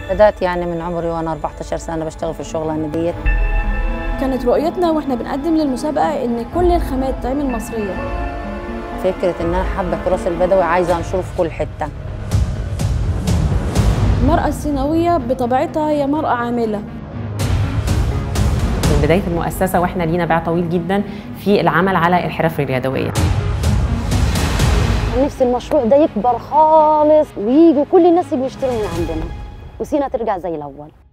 بدأت يعني من عمري وأنا 14 سنة بشتغل في الشغلانة ديت كانت رؤيتنا واحنا بنقدم للمسابقه ان كل الخامات تعمل مصريه فكرة إن أنا حابة التراث البدوي عايزة أنشره في كل حتة المراه الصينويه بطبيعتها هي مراه عامله من بدايه المؤسسه واحنا لينا باع طويل جدا في العمل على الحرف اليدويه نفس المشروع ده يكبر خالص ويجوا كل الناس يجوا يشتروا من عندنا وسينا ترجع زي الاول